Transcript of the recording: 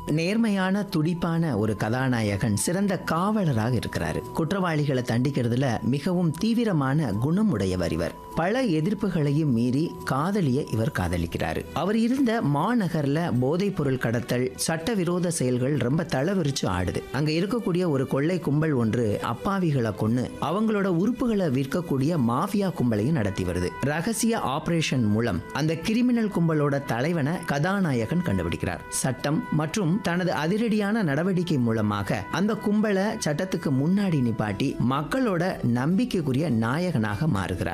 நேர்மையான துடிப்பான ஒரு கதாநாயகன் சிறந்த காவலராக இருக்கிறாரு குற்றவாளிகளை தண்டிக்கிறதுல மிகவும் தீவிரமான குணம் உடையவர் இவர் பல எதிர்ப்புகளையும் மீறி காதலிய இவர் காதலிக்கிறாரு அவர் இருந்த மாநகர்ல போதைப் பொருள் கடத்தல் சட்டவிரோத செயல்கள் ரொம்ப தளவிரிச்சு ஆடுது அங்க இருக்கக்கூடிய ஒரு கொள்ளை கும்பல் ஒன்று அப்பாவிகளை கொன்னு அவங்களோட உறுப்புகளை விற்கக்கூடிய மாஃபியா கும்பலையும் நடத்தி வருது ரகசிய ஆபரேஷன் மூலம் அந்த கிரிமினல் கும்பலோட தலைவனை கதாநாயகன் கண்டுபிடிக்கிறார் சட்டம் மற்றும் தனது அதிரடியான நடவடிக்கை மூலமாக அந்த கும்பலை சட்டத்துக்கு முன்னாடி நிப்பாட்டி மக்களோட நம்பிக்கைக்குரிய நாயகனாக மாறுகிறார்